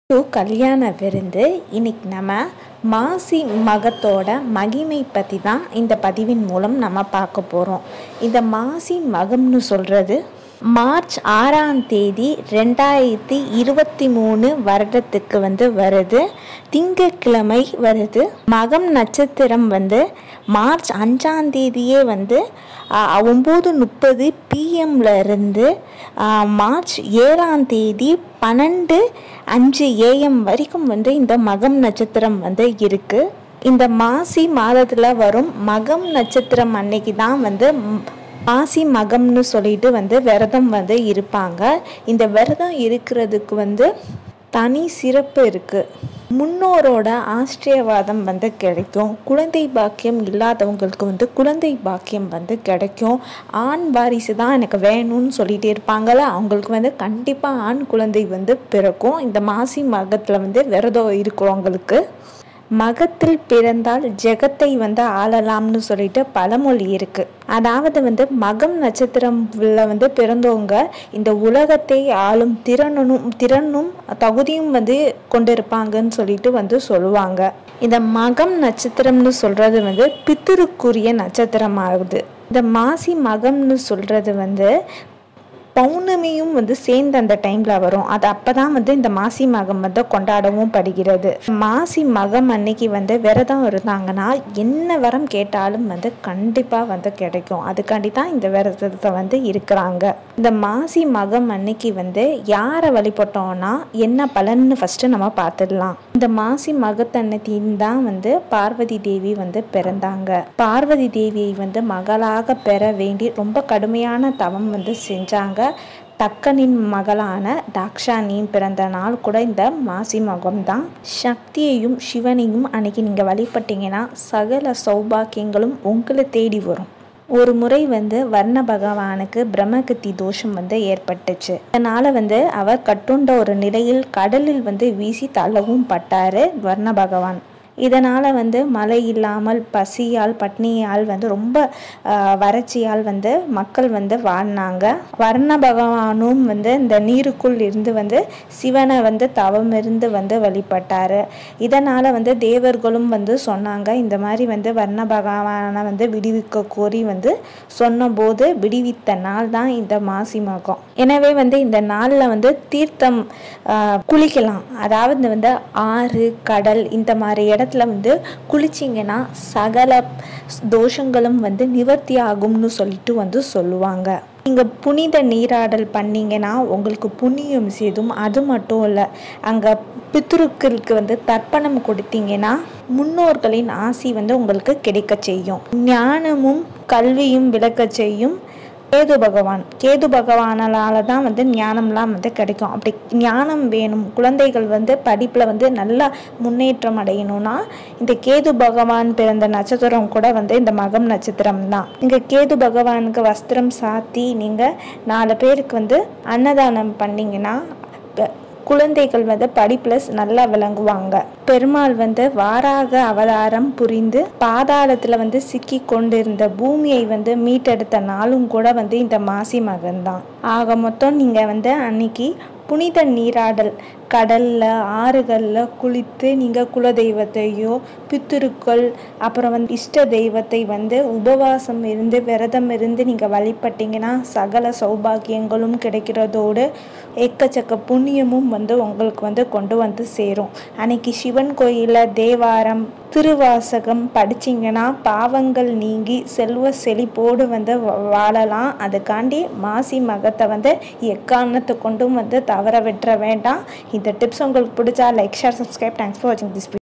to கல்யாண விருந்து இன்னைக்கு நம்ம மாசி மகத்தோட மகிமை பற்றி தான் இந்த பதிவின் மூலம் நம்ம பார்க்க போகிறோம் இந்த மாசி மகம்னு சொல்கிறது மார்ச் ஆறாம் தேதி ரெண்டாயிரத்தி இருபத்தி மூணு வருடத்துக்கு வந்து வருது திங்கட்கிழமை வருது மகம் நட்சத்திரம் வந்து மார்ச் அஞ்சாம் தேதியே வந்து ஒம்பது முப்பது பிஎம்ல இருந்து ஆ, மார்ச் ஏழாம் தேதி பன்னெண்டு அஞ்சு ஏஎம் வரைக்கும் வந்து இந்த மகம் நட்சத்திரம் வந்து இருக்கு இந்த மாசி மாதத்தில் வரும் மகம் நட்சத்திரம் அன்னைக்கு தான் வந்து ம், மாசி மகம்னு சொல்லிட்டு வந்து விரதம் வந்து இருப்பாங்க இந்த விரதம் இருக்கிறதுக்கு வந்து தனி சிறப்பு இருக்குது முன்னோரோட ஆசிரியவாதம் வந்து கிடைக்கும் குழந்தை பாக்கியம் இல்லாதவங்களுக்கு வந்து குழந்தை பாக்கியம் வந்து கிடைக்கும் ஆண் வாரிசு தான் எனக்கு வேணும்னு சொல்லிட்டு இருப்பாங்கல்ல அவங்களுக்கு வந்து கண்டிப்பாக ஆண் குழந்தை வந்து பிறக்கும் இந்த மாசி மகத்தில் வந்து விரதம் இருக்கிறவங்களுக்கு மகத்தில் பிறந்தால் ஜெகத்தை வந்து ஆளலாம்னு சொல்லிட்டு பழமொழி இருக்கு அதாவது வந்து மகம் நட்சத்திரம்ல வந்து பிறந்தவங்க இந்த உலகத்தை ஆளும் திறனும் திறனும் தகுதியும் வந்து கொண்டிருப்பாங்கன்னு சொல்லிட்டு வந்து சொல்லுவாங்க இந்த மகம் நட்சத்திரம்னு சொல்றது வந்து பித்திருக்குரிய நட்சத்திரம் ஆகுது இந்த மாசி மகம்னு சொல்றது வந்து பௌர்ணமியும் வந்து சேர்ந்து அந்த டைமில் வரும் அது அப்போ தான் வந்து இந்த மாசி மகம் வந்து கொண்டாடவும் படுகிறது மாசி மகம் அன்னைக்கு வந்து விரதம் இருந்தாங்கன்னா என்ன வரம் கேட்டாலும் வந்து கண்டிப்பாக வந்து கிடைக்கும் அதுக்காண்டி தான் இந்த விரதத்தை வந்து இருக்கிறாங்க இந்த மாசி மகம் அன்னைக்கு வந்து யாரை வழிபட்டோம்னா என்ன பலன்னு ஃபஸ்ட்டு நம்ம பார்த்துடலாம் இந்த மாசி மகத்தன்னைக்கு தான் வந்து பார்வதி தேவி வந்து பிறந்தாங்க பார்வதி தேவியை வந்து மகளாக பெற வேண்டி ரொம்ப கடுமையான தவம் வந்து செஞ்சாங்க தக்கனின் மகளான தாக்ஷானியும் பிறந்த நாள் கூட இந்த மாசி மகம் தான் சக்தியையும் சிவனையும் அன்னைக்கு நீங்கள் வழிபட்டீங்கன்னா சகல சௌபாக்கியங்களும் உங்களை தேடி வரும் ஒரு முறை வந்து வர்ண பகவானுக்கு பிரம்மகத்தி தோஷம் வந்து ஏற்பட்டுச்சு அதனால வந்து அவர் கட்டுண்ட ஒரு நிலையில் கடலில் வந்து வீசி தள்ளவும் பட்டாரு வர்ண பகவான் இதனால் வந்து மழை இல்லாமல் பசியால் பட்னியால் வந்து ரொம்ப ஆஹ், வறட்சியால் வந்து மக்கள் வந்து வாழ்னாங்க வர்ண பகவானும் வந்து இந்த நீருக்குள் இருந்து வந்து சிவனை வந்து தவம் இருந்து வந்து வழிபட்டார் இதனால் வந்து தேவர்களும் வந்து சொன்னாங்க இந்த மாதிரி வந்து வர்ண பகவானை வந்து விடுவிக்க கோரி வந்து சொன்னபோது விடுவித்த நாள் தான் இந்த மாசி மகம் எனவே வந்து இந்த நாளில் வந்து தீர்த்தம் ஆஹ், குளிக்கலாம் அதாவது வந்து ஆறு கடல் இந்த மாதிரி இடத்துல வந்து குளிச்சிங்கன்னா சகல தோஷங்களும் வந்து நிவர்த்தி ஆகும்னு சொல்லிட்டு வந்து சொல்லுவாங்க நீங்கள் புனித நீராடல் பண்ணீங்கன்னா உங்களுக்கு புண்ணியம் சேதும் அது மட்டும் இல்லை அங்கே பித்ருக்களுக்கு வந்து தர்ப்பணம் கொடுத்தீங்கன்னா முன்னோர்களின் ஆசி வந்து உங்களுக்கு கிடைக்க செய்யும் ஞானமும் கல்வியும் விளக்க செய்யும் கேது பகவான் கேது பகவானால தான் வந்து ஞானம்லாம் வந்து கிடைக்கும் அப்படி ஞானம் வேணும் குழந்தைகள் வந்து படிப்பில் வந்து நல்லா முன்னேற்றம் அடையணும்னா இந்த கேது பகவான் பிறந்த நட்சத்திரம் கூட வந்து இந்த மகம் நட்சத்திரம் தான் இங்கே கேது பகவானுக்கு வஸ்திரம் சாத்தி நீங்கள் நாலு பேருக்கு வந்து அன்னதானம் பண்ணீங்கன்னா ப- குழந்தைகள் வந்து படிப்பில் நல்லா விளங்குவாங்க பெருமாள் வந்து வாராக அவதாரம் புரிந்து பாதாளத்தில் வந்து சிக்கி கொண்டிருந்த பூமியை வந்து மீட்டெடுத்த நாளும் கூட வந்து இந்த மாசி மகன்தான் ஆக மொத்தம் நீங்கள் வந்து அன்னைக்கு புனித நீராடல் கடல்ல ஆறுகளில் குளித்து நீங்கள் குலதெய்வத்தையோ பித்திருக்கள் அப்புறம் வந்து இஷ்ட தெய்வத்தை வந்து உபவாசம் இருந்து விரதம் இருந்து நீங்கள் வழிபட்டீங்கன்னா சகல சௌபாக்கியங்களும் கிடைக்கிறதோடு எக்கச்சக்க புண்ணியமும் வந்து உங்களுக்கு வந்து கொண்டு வந்து சேரும் அன்னைக்கு சிவன் கோயிலில் தேவாரம் திருவாசகம் படிச்சீங்கன்னா பாவங்கள் நீங்கி செல்வ செழிப்போடு வந்து வா- வாழலாம் அதுக்காண்டி மாசி மகத்தை வந்து எக்காரணத்தை கொண்டும் வந்து தவற விட்டுற வேண்டாம் இந்த டிப்ஸ் உங்களுக்கு பிடிச்சா like share subscribe thanks for வாட்சிங் திஸ்